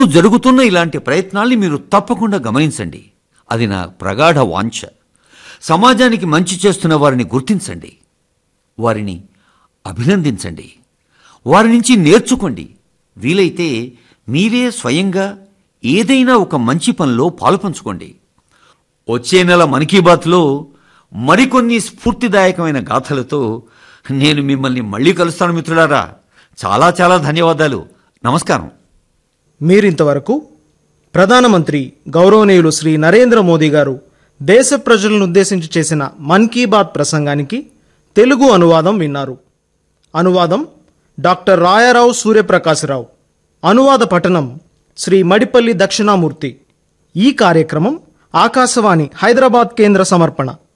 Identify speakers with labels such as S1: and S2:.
S1: జరుగుతున్న ఇలాంటి ప్రయత్నాల్ని మీరు తప్పకుండా గమనించండి అది నా ప్రగాఢ వాంఛ సమాజానికి మంచి చేస్తున్న వారిని గుర్తించండి వారిని అభినందించండి వారి నుంచి నేర్చుకోండి వీలైతే మీరే స్వయంగా ఏదైనా ఒక మంచి పనిలో పాలుపంచుకోండి వచ్చే నెల మన్ కీ బాత్లో మరికొన్ని స్ఫూర్తిదాయకమైన గాథలతో నేను మిమ్మల్ని మళ్ళీ కలుస్తాను మిత్రులారా చాలా చాలా ధన్యవాదాలు నమస్కారం
S2: మీరింతవరకు ప్రధానమంత్రి గౌరవనీయులు శ్రీ నరేంద్ర మోదీ గారు దేశ ప్రజలను ఉద్దేశించి చేసిన మన్ కీ బాత్ ప్రసంగానికి తెలుగు అనువాదం విన్నారు అనువాదం డాక్టర్ రాయారావు సూర్యప్రకాశరావు అనువాద పఠనం శ్రీ మడిపల్లి దక్షిణామూర్తి ఈ కార్యక్రమం ఆకాశవాణి హైదరాబాద్ కేంద్ర సమర్పణ